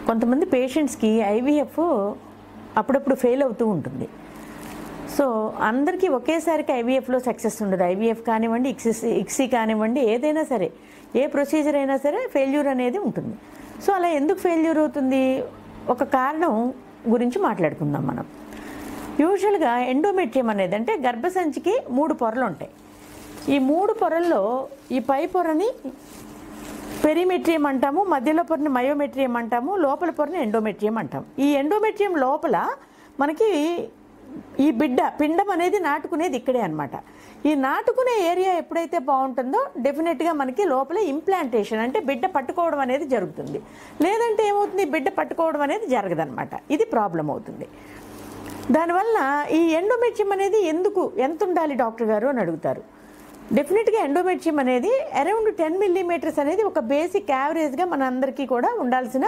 కొంతమంది పేషెంట్స్కి ఐవీఎఫ్ అప్పుడప్పుడు ఫెయిల్ అవుతూ ఉంటుంది సో అందరికీ ఒకేసారికి ఐవీఎఫ్లో సక్సెస్ ఉండదు ఐవీఎఫ్ కానివ్వండి ఇక్సిస్ ఇక్సీ కానివ్వండి ఏదైనా సరే ఏ ప్రొసీజర్ అయినా సరే ఫెయిల్యూర్ అనేది ఉంటుంది సో అలా ఎందుకు ఫెయిల్యూర్ అవుతుంది ఒక కారణం గురించి మాట్లాడుకుందాం మనం యూజువల్గా ఎండోమెట్రియం అనేది అంటే గర్భసంచికి మూడు పొరలు ఉంటాయి ఈ మూడు పొరల్లో ఈ పై పొరని పెరిమెట్రియం అంటాము మధ్యలో పొరని మయోమెట్రియం అంటాము లోపల పొరని ఎండోమెట్రియం అంటాం ఈ ఎండోమెట్రియం లోపల మనకి ఈ బిడ్డ పిండం అనేది నాటుకునేది ఇక్కడే అనమాట ఈ నాటుకునే ఏరియా ఎప్పుడైతే బాగుంటుందో డెఫినెట్గా మనకి లోపల ఇంప్లాంటేషన్ అంటే బిడ్డ పట్టుకోవడం అనేది జరుగుతుంది లేదంటే ఏమవుతుంది బిడ్డ పట్టుకోవడం అనేది జరగదనమాట ఇది ప్రాబ్లం అవుతుంది దానివల్ల ఈ ఎండోమెట్రియం అనేది ఎందుకు ఎంత ఉండాలి డాక్టర్ గారు అని అడుగుతారు డెఫినెట్గా ఎండోమెట్రియం అనేది అరౌండ్ టెన్ మిల్లీమీటర్స్ అనేది ఒక బేసిక్ యావరేజ్గా మన అందరికీ కూడా ఉండాల్సిన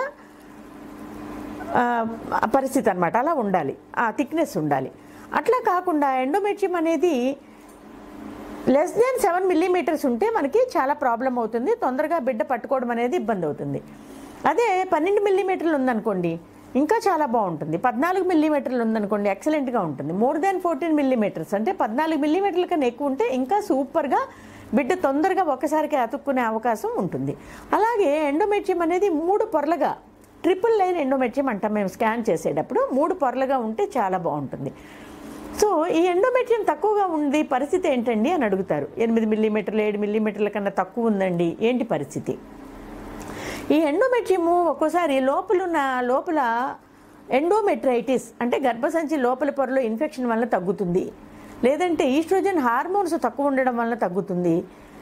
ఆ, పరిస్థితి అనమాట అలా ఉండాలి ఆ థిక్నెస్ ఉండాలి అట్లా కాకుండా ఎండోమెట్రియం అనేది లెస్ దెన్ సెవెన్ మిల్లీమీటర్స్ ఉంటే మనకి చాలా ప్రాబ్లం అవుతుంది తొందరగా బిడ్డ పట్టుకోవడం అనేది ఇబ్బంది అవుతుంది అదే పన్నెండు మిల్లీమీటర్లు ఉందనుకోండి ఇంకా చాలా బాగుంటుంది పద్నాలుగు మిల్లీమీటర్లు ఉందనుకోండి ఎక్సలెంట్గా ఉంటుంది మోర్ దాన్ ఫోర్టీన్ మిల్లీమీటర్స్ అంటే పద్నాలుగు మిల్లీమీటర్ల కన్నా ఎక్కువ ఉంటే ఇంకా సూపర్గా బిడ్డ తొందరగా ఒకసారికి అతుక్కునే అవకాశం ఉంటుంది అలాగే ఎండోమెట్రియం అనేది మూడు పొరలుగా ట్రిపుల్ లైన్ ఎండోమెట్రియం అంటాం మేము స్కాన్ చేసేటప్పుడు మూడు పొరలుగా ఉంటే చాలా బాగుంటుంది సో ఈ ఎండోమెట్రియం తక్కువగా ఉంది పరిస్థితి ఏంటండి అని అడుగుతారు ఎనిమిది మిల్లీమీటర్లు ఏడు మిల్లీమీటర్ల కన్నా తక్కువ ఉందండి ఏంటి పరిస్థితి ఈ ఎండోమెట్రియము ఒక్కోసారి లోపలున్న లోపల ఎండోమెట్రైటిస్ అంటే గర్భసంచి లోపల పొరలో ఇన్ఫెక్షన్ వల్ల తగ్గుతుంది లేదంటే ఈస్ట్రోజన్ హార్మోన్స్ తక్కువ ఉండడం వల్ల తగ్గుతుంది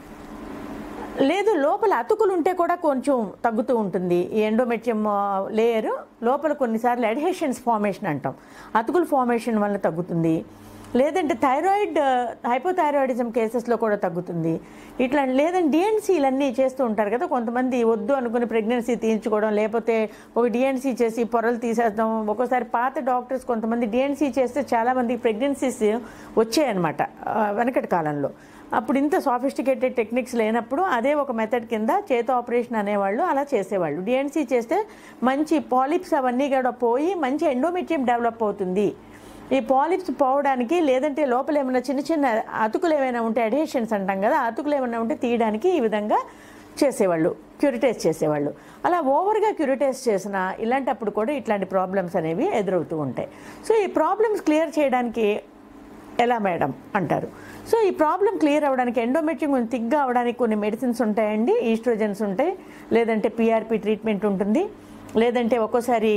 లేదు లోపల అతుకులు ఉంటే కూడా కొంచెం తగ్గుతూ ఉంటుంది ఈ ఎండోమెట్రియం లేయర్ లోపల కొన్నిసార్లు అడ్హెషన్స్ ఫార్మేషన్ అంటాం అతుకుల ఫార్మేషన్ వల్ల తగ్గుతుంది లేదంటే థైరాయిడ్ హైపోథైరాయిడిజం కేసెస్లో కూడా తగ్గుతుంది ఇట్లా లేదంటే డిఎన్సీలన్నీ చేస్తూ ఉంటారు కదా కొంతమంది వద్దు అనుకుని ప్రెగ్నెన్సీ తీయించుకోవడం లేకపోతే ఒక డిఎన్సీ చేసి పొరలు తీసేద్దాం ఒక్కోసారి పాత డాక్టర్స్ కొంతమంది డిఎన్సీ చేస్తే చాలామందికి ప్రెగ్నెన్సీస్ వచ్చాయన్నమాట ఆ, వెనకటి కాలంలో అప్పుడు ఇంత సాఫిస్టికేటెడ్ టెక్నిక్స్ లేనప్పుడు అదే ఒక మెథడ్ కింద చేత ఆపరేషన్ అనేవాళ్ళు అలా చేసేవాళ్ళు డిఎన్సీ చేస్తే మంచి పాలిప్స్ అవన్నీ కూడా పోయి మంచి ఎండోమెట్రియం డెవలప్ అవుతుంది ఈ పాలిప్స్ పోవడానికి లేదంటే లోపల ఏమైనా చిన్న చిన్న అతుకులు ఏమైనా ఉంటే అడేషన్స్ అంటాం కదా ఆ అతుకులు ఏమైనా ఉంటే తీయడానికి ఈ విధంగా చేసేవాళ్ళు క్యూరిటైజ్ చేసేవాళ్ళు అలా ఓవర్గా క్యూరిటైజ్ చేసిన ఇలాంటప్పుడు కూడా ఇట్లాంటి ప్రాబ్లమ్స్ అనేవి ఎదురవుతూ ఉంటాయి సో ఈ ప్రాబ్లమ్స్ క్లియర్ చేయడానికి ఎలా మేడం అంటారు సో ఈ ప్రాబ్లం క్లియర్ అవ్వడానికి ఎండోమెట్రియం కొంచెం థిక్గా అవ్వడానికి కొన్ని మెడిసిన్స్ ఉంటాయండి ఈస్ట్రోజన్స్ ఉంటాయి లేదంటే పిఆర్పి ట్రీట్మెంట్ ఉంటుంది లేదంటే ఒక్కోసారి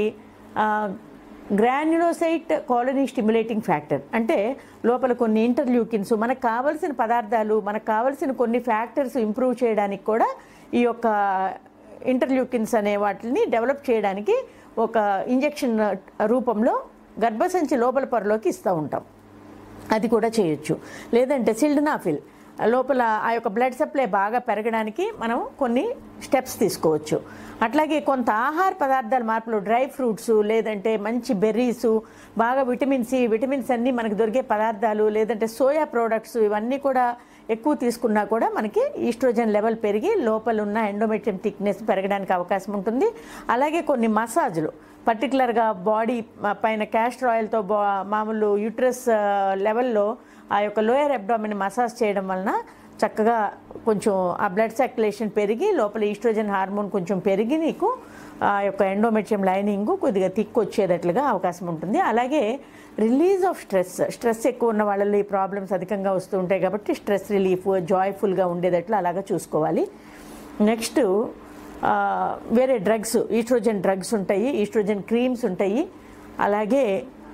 గ్రాన్యులోసైట్ కాలనీ స్టిమ్యులేటింగ్ ఫ్యాక్టర్ అంటే లోపల కొన్ని ఇంటర్ల్యూకిన్స్ మనకు కావలసిన పదార్థాలు మనకు కావలసిన కొన్ని ఫ్యాక్టర్స్ ఇంప్రూవ్ చేయడానికి కూడా ఈ యొక్క ఇంటర్ల్యూకిన్స్ అనే వాటిని డెవలప్ చేయడానికి ఒక ఇంజెక్షన్ రూపంలో గర్భసంచి లోపల పొరలోకి ఇస్తూ ఉంటాం అది కూడా చేయొచ్చు లేదంటే సిల్డనాఫిల్ లోపల ఆ యొక్క బ్లడ్ సప్లై బాగా పెరగడానికి మనం కొన్ని స్టెప్స్ తీసుకోవచ్చు అట్లాగే కొంత ఆహార పదార్థాల మార్పులు డ్రై ఫ్రూట్స్ లేదంటే మంచి బెర్రీస్ బాగా విటమిన్ సి విటమిన్స్ అన్నీ మనకు దొరికే పదార్థాలు లేదంటే సోయా ప్రోడక్ట్స్ ఇవన్నీ కూడా ఎక్కువ తీసుకున్నా కూడా మనకి ఈస్ట్రోజన్ లెవెల్ పెరిగి లోపల ఉన్న ఎండోమెట్రియం థిక్నెస్ పెరగడానికి అవకాశం ఉంటుంది అలాగే కొన్ని మసాజ్లు పర్టికులర్గా బాడీ పైన క్యాస్టర్ ఆయిల్తో బా మామూలు యూట్రస్ లెవెల్లో ఆ యొక్క లోయర్ అబ్డామిన్ మసాజ్ చేయడం వలన చక్కగా కొంచెం ఆ బ్లడ్ సర్క్యులేషన్ పెరిగి లోపల ఈస్ట్రోజన్ హార్మోన్ కొంచెం పెరిగి నీకు ఆ యొక్క ఎండోమెట్రియం లైనింగ్ కొద్దిగా థిక్ వచ్చేటట్లుగా అవకాశం ఉంటుంది అలాగే రిలీజ్ ఆఫ్ స్ట్రెస్ స్ట్రెస్ ఎక్కువ ఉన్న వాళ్ళలో ఈ ప్రాబ్లమ్స్ అధికంగా వస్తూ ఉంటాయి కాబట్టి స్ట్రెస్ రిలీఫ్ జాయ్ఫుల్గా ఉండేటట్లు అలాగా చూసుకోవాలి నెక్స్ట్ ఆ, వేరే డ్రగ్స్ ఈస్ట్రోజన్ డ్రగ్స్ ఉంటాయి ఈస్ట్రోజన్ క్రీమ్స్ ఉంటాయి అలాగే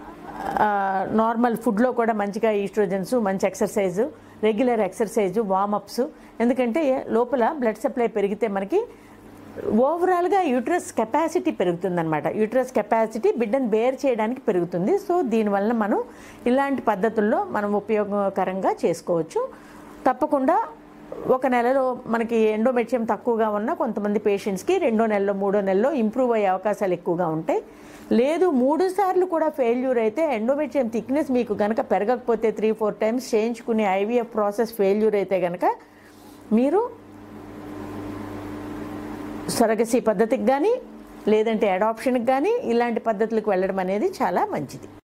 నార్మల్ ఫుడ్లో కూడా మంచిగా ఈస్ట్రోజన్స్ మంచి ఎక్సర్సైజు రెగ్యులర్ ఎక్సర్సైజు వార్మప్స్ ఎందుకంటే లోపల బ్లడ్ సప్లై పెరిగితే మనకి ఓవరాల్గా యూట్రస్ కెపాసిటీ పెరుగుతుందన్నమాట యూట్రస్ కెపాసిటీ బిడ్డను బేర్ చేయడానికి పెరుగుతుంది సో దీనివల్ల మనం ఇలాంటి పద్ధతుల్లో మనం ఉపయోగకరంగా చేసుకోవచ్చు తప్పకుండా ఒక నెలలో మనకి ఎండోమెట్రియం తక్కువగా ఉన్న కొంతమంది పేషెంట్స్కి రెండో నెలలో మూడో నెలలో ఇంప్రూవ్ అయ్యే అవకాశాలు ఎక్కువగా ఉంటాయి లేదు మూడు సార్లు కూడా ఫెయిల్యూర్ అయితే ఎండోమెట్రియం థిక్నెస్ మీకు గనక పెరగకపోతే త్రీ ఫోర్ టైమ్స్ చేయించుకునే ఐవీఎఫ్ ప్రాసెస్ ఫెయిల్యూర్ అయితే గనక మీరు సరగసి పద్ధతికి కానీ లేదంటే అడాప్షన్కి కానీ ఇలాంటి పద్ధతులకు వెళ్ళడం అనేది చాలా మంచిది